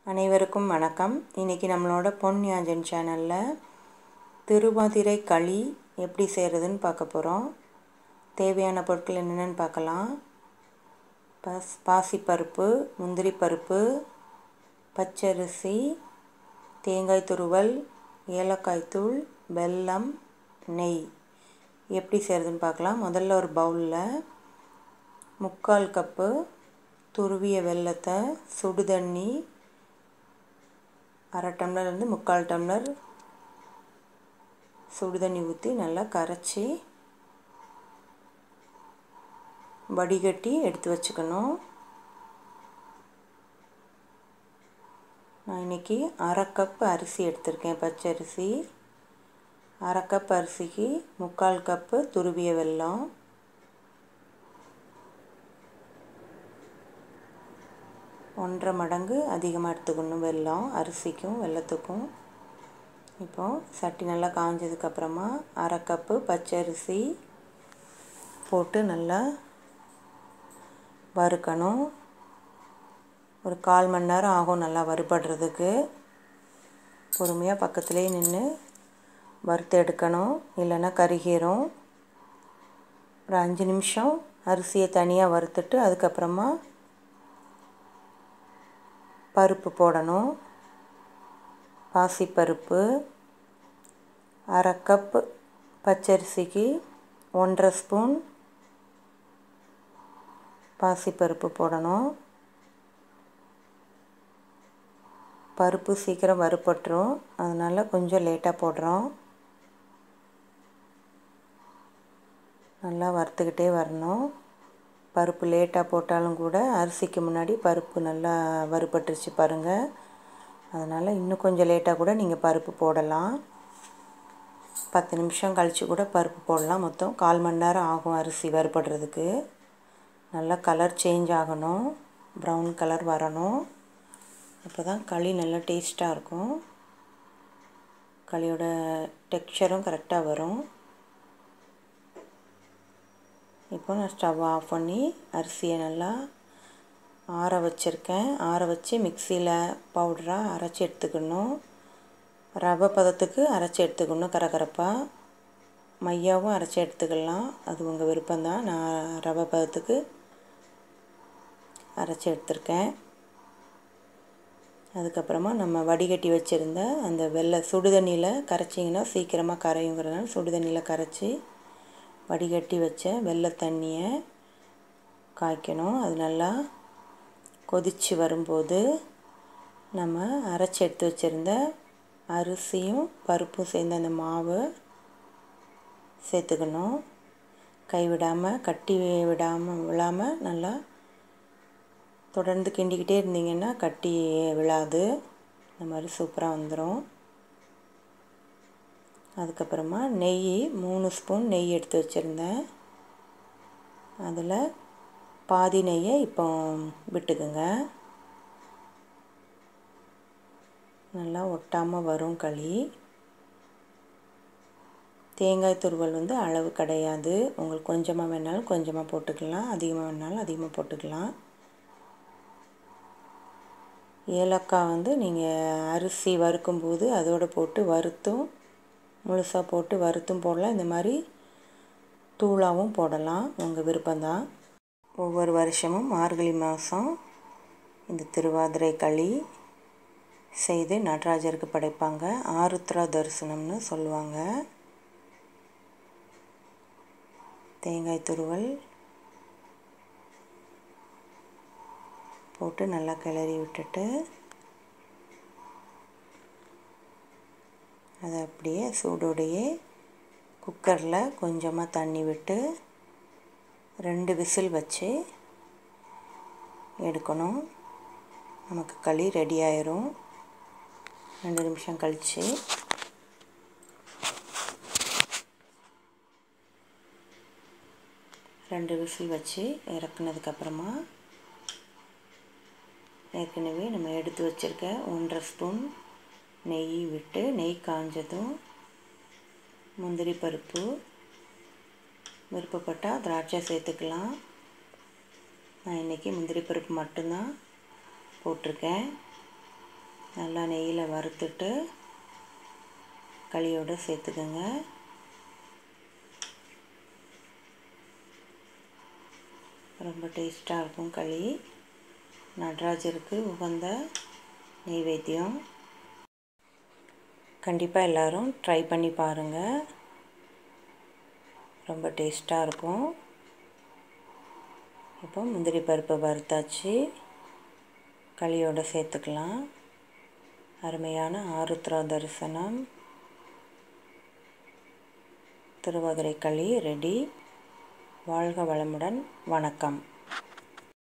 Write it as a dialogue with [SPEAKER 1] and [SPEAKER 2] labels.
[SPEAKER 1] அனைவருக்கும் வணக்கம் இன்றைக்கி நம்மளோட பொன் யாஞ்சன் சேனலில் திருவாதிரை களி எப்படி செய்கிறதுன்னு பார்க்க போகிறோம் தேவையான பொருட்கள் என்னென்னு பார்க்கலாம் பஸ் பாசிப்பருப்பு முந்திரி பருப்பு பச்சரிசி தேங்காய் துருவல் ஏலக்காய் தூள் வெல்லம் நெய் எப்படி செய்கிறதுன்னு பார்க்கலாம் முதல்ல ஒரு பவுலில் முக்கால் கப்பு துருவிய வெல்லத்தை சுடு தண்ணி அரை டம்ளர்லேருந்து முக்கால் டம்ளர் சுடு தண்ணி ஊற்றி நல்லா கரைச்சி வடிகட்டி எடுத்து வச்சுக்கணும் நான் இன்றைக்கி அரை கப் அரிசி எடுத்திருக்கேன் பச்சரிசி அரை கப் அரிசிக்கு முக்கால் கப்பு துருவிய வெல்லம் ஒன்றரை மடங்கு அதிகமாக எடுத்துக்கணும் வெல்லம் அரிசிக்கும் வெல்லத்துக்கும் இப்போது சட்டி நல்லா காஞ்சதுக்கப்புறமா அரை கப்பு பச்சரிசி போட்டு நல்லா வறுக்கணும் ஒரு கால் மணி நேரம் ஆகும் நல்லா வறுபடுறதுக்கு பொறுமையாக பக்கத்துலேயே நின்று வறுத்து எடுக்கணும் இல்லைன்னா கருகிரும் ஒரு அஞ்சு நிமிஷம் அரிசியை தனியாக வறுத்துட்டு அதுக்கப்புறமா பருப்பு போடணும் பாசிப்பருப்பு அரை கப்பு பச்சரிசிக்கு ஒன்றரை ஸ்பூன் பாசிப்பருப்பு போடணும் பருப்பு சீக்கிரம் வறுப்பட்டுரும் அதனால் கொஞ்சம் லேட்டாக போடுறோம் நல்லா வறுத்துக்கிட்டே வரணும் பருப்பு லேட்டாக போட்டாலும் கூட அரிசிக்கு முன்னாடி பருப்பு நல்லா வறுபட்டுருச்சு பாருங்கள் அதனால் இன்னும் கொஞ்சம் லேட்டாக கூட நீங்கள் பருப்பு போடலாம் பத்து நிமிஷம் கழித்து கூட பருப்பு போடலாம் மொத்தம் கால் மணி நேரம் ஆகும் அரிசி வறுபடுறதுக்கு நல்லா கலர் சேஞ்ச் ஆகணும் ப்ரௌன் கலர் வரணும் அப்போ தான் களி நல்லா டேஸ்ட்டாக இருக்கும் களியோட டெக்ஸ்சரும் கரெக்டாக வரும் இப்போ நான் ஸ்டவ் ஆஃப் பண்ணி அரிசியை நல்லா ஆற வச்சுருக்கேன் ஆற வச்சு மிக்சியில் பவுடராக அரைச்சி எடுத்துக்கணும் ரவை பதத்துக்கு அரைச்சி எடுத்துக்கணும் கரகரப்பாக மையாவும் அரைச்சி எடுத்துக்கலாம் அது உங்கள் விருப்பம்தான் நான் ரவை பதத்துக்கு அரைச்சி எடுத்திருக்கேன் அதுக்கப்புறமா நம்ம வடிகட்டி வச்சுருந்த அந்த வெள்ளை சுடு தண்ணியில் கரைச்சிங்கன்னா சீக்கிரமாக கரையுங்கிறதுனால சுடு தண்ணியில் கரைச்சி வடிகட்டி வச்ச வெள்ளை தண்ணியை காய்க்கணும் அது நல்லா கொதித்து வரும்போது நம்ம அரைச்சி எடுத்து வச்சுருந்த அரிசியும் பருப்பும் சேர்ந்த அந்த மாவு சேர்த்துக்கணும் கைவிடாமல் கட்டி விடாமல் விழாமல் நல்லா தொடர்ந்து கிண்டிக்கிட்டே இருந்தீங்கன்னா கட்டி விழாது இந்த மாதிரி சூப்பராக வந்துடும் அதுக்கப்புறமா நெய் மூணு ஸ்பூன் நெய் எடுத்து வச்சுருந்தேன் அதில் பாதி நெய்யை இப்போ விட்டுக்குங்க நல்லா ஒட்டாமல் வரும் களி தேங்காய் துருவல் வந்து அளவு கிடையாது உங்களுக்கு கொஞ்சமாக வேணாலும் கொஞ்சமாக போட்டுக்கலாம் அதிகமாக வேணாலும் அதிகமாக போட்டுக்கலாம் ஏலக்காய் வந்து நீங்கள் அரிசி வறுக்கும்போது அதோடு போட்டு வறுத்தும் முழுசாக போட்டு வறுத்தும் போடலாம் இந்த மாதிரி தூளாகவும் போடலாம் உங்கள் விருப்பம்தான் ஒவ்வொரு வருஷமும் மார்கழி மாதம் இந்த திருவாதிரை களி செய்து நடராஜருக்கு படைப்பாங்க ஆருத்ரா தரிசனம்னு சொல்லுவாங்க தேங்காய் துருவல் போட்டு நல்லா கிளறி விட்டுட்டு அதை அப்படியே சூடோடையே குக்கரில் கொஞ்சமாக தண்ணி விட்டு ரெண்டு விசில் வச்சு எடுக்கணும் நமக்கு களி ரெடி ஆயிரும் ரெண்டு நிமிஷம் கழித்து ரெண்டு விசில் வச்சு இறக்குனதுக்கப்புறமா ஏற்கனவே நம்ம எடுத்து வச்சுருக்க ஒன்றரை ஸ்பூன் நெய் விட்டு நெய் காஞ்சதும் முந்திரி பருப்பு விருப்பப்பட்டால் திராட்சை சேர்த்துக்கலாம் நான் இன்றைக்கி முந்திரி பருப்பு மட்டும்தான் போட்டிருக்கேன் நல்லா நெய்யில் வறுத்துட்டு களியோடு சேர்த்துக்கோங்க ரொம்ப டேஸ்ட்டாக இருக்கும் களி நடராஜருக்கு உகந்த நெய்வேத்தியம் கண்டிப்பாக எல்லோரும் ட்ரை பண்ணி பாருங்கள் ரொம்ப டேஸ்ட்டாக இருக்கும் இப்போ முந்திரி பருப்பை வறுத்தாச்சு களியோடு சேர்த்துக்கலாம் அருமையான ஆருத்ரா தரிசனம் திருவதிரை களி ரெடி வாழ்க வளமுடன் வணக்கம்